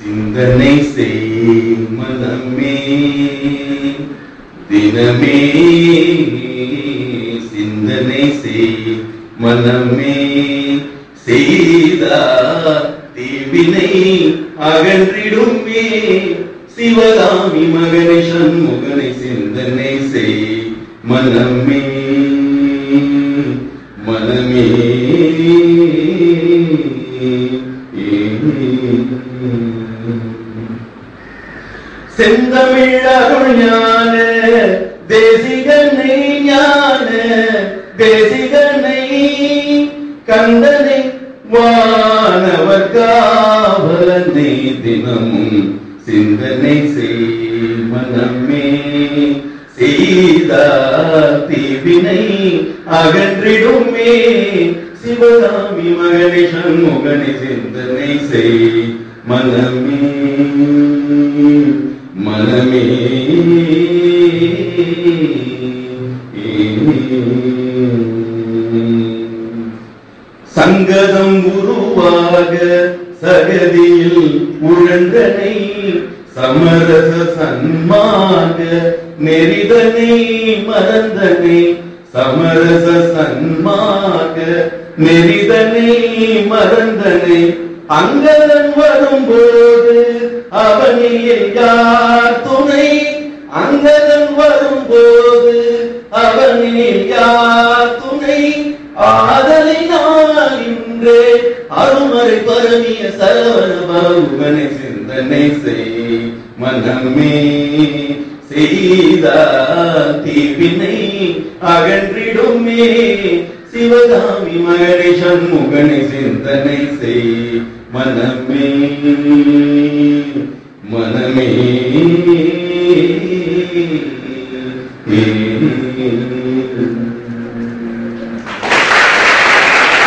சிந்தனை செய் மனமே தினமே சிந்தனை செய் மனமே செய்தா தீவினை அகன்றிடுமே சிவகாமி மகனை சண்முகனை சிந்தனை செய் மனமே மனமே செந்தமிழ் அருள் ஞான தேசிகனை ஞான தேசிகனை கந்தனை வானவர் காவலனை தினமும் சிந்தனை செய் மனமே செய்தா தீவினை அகன்றிடுமே சிவகாமி மகனை சண்முகனை சிந்தனை செய் மனமே மனமே சங்கதம் உருவாக சகதியில் உழந்தனை சமரச சன்மாக நெறிதனை மறந்தனை சமரச சன்மாக நெறிதனை மறந்தனை அங்கதன் வரும்போது அவனில் யார் துணை அங்கதன் வரும்போது அவனில் யார் துணை ஆதலினால் இன்றே அருமறை பரமிய சரவண பருகனை சிந்தனை செய் மனமே செய்தா தீவினை அகன்றிடுமே சிவகாமி மகனை சண்முகனை சிந்தனை செய் மனமே மனமே